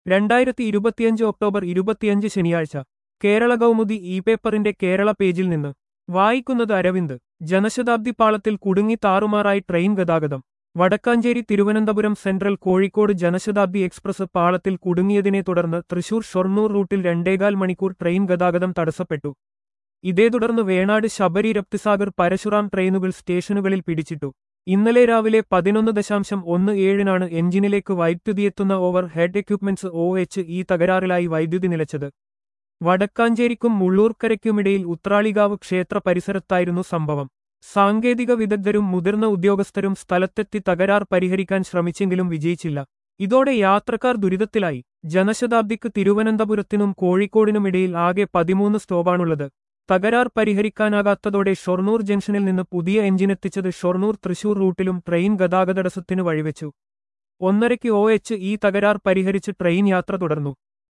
രണ്ടായിരത്തി ഇരുപത്തിയഞ്ച് ഒക്ടോബർ ഇരുപത്തിയഞ്ച് ശനിയാഴ്ച കേരള കൗമുദി ഇ പേപ്പറിന്റെ കേരള പേജിൽ നിന്ന് വായിക്കുന്നത് അരവിന്ദ് ജനശതാബ്ദി പാളത്തിൽ കുടുങ്ങി താറുമാറായി ട്രെയിൻ ഗതാഗതം വടക്കാഞ്ചേരി തിരുവനന്തപുരം സെൻട്രൽ കോഴിക്കോട് ജനശതാബ്ദി എക്സ്പ്രസ് പാളത്തിൽ കുടുങ്ങിയതിനെ തുടർന്ന് തൃശൂർ ഷൊർണൂർ റൂട്ടിൽ രണ്ടേകാൽ മണിക്കൂർ ട്രെയിൻ ഗതാഗതം തടസ്സപ്പെട്ടു ഇതേ തുടർന്ന് വേണാട് ശബരി രപ്തിസാഗർ പരശുറാം ട്രെയിനുകൾ സ്റ്റേഷനുകളിൽ പിടിച്ചിട്ടു ഇന്നലെ രാവിലെ പതിനൊന്ന് ദശാംശം ഒന്ന് ഏഴിനാണ് എഞ്ചിനിലേക്ക് വൈദ്യുതിയെത്തുന്ന over head equipments O H E തകരാറിലായി വൈദ്യുതി നിലച്ചത് വടക്കാഞ്ചേരിക്കും മുള്ളൂർക്കരയ്ക്കുമിടയിൽ ഉത്രാളികാവ് ക്ഷേത്ര പരിസരത്തായിരുന്നു സംഭവം സാങ്കേതിക വിദഗ്ധരും മുതിർന്ന ഉദ്യോഗസ്ഥരും സ്ഥലത്തെത്തി തകരാർ പരിഹരിക്കാൻ ശ്രമിച്ചെങ്കിലും വിജയിച്ചില്ല ഇതോടെ യാത്രക്കാർ ദുരിതത്തിലായി ജനശതാബ്ദിക്ക് തിരുവനന്തപുരത്തിനും കോഴിക്കോടിനുമിടയിൽ ആകെ പതിമൂന്ന് സ്റ്റോപ്പാണുള്ളത് തകരാർ പരിഹരിക്കാനാകാത്തതോടെ ഷൊർണൂർ ജംഗ്ഷനിൽ നിന്ന് പുതിയ എഞ്ചിനെത്തിച്ചത് ഷൊർണൂർ തൃശൂർ റൂട്ടിലും ട്രെയിൻ ഗതാഗതടസ്സത്തിനു വഴിവെച്ചു ഒന്നരയ്ക്ക് ഒ എച്ച് ഈ തകരാർ പരിഹരിച്ച് ട്രെയിൻ യാത്ര തുടർന്നു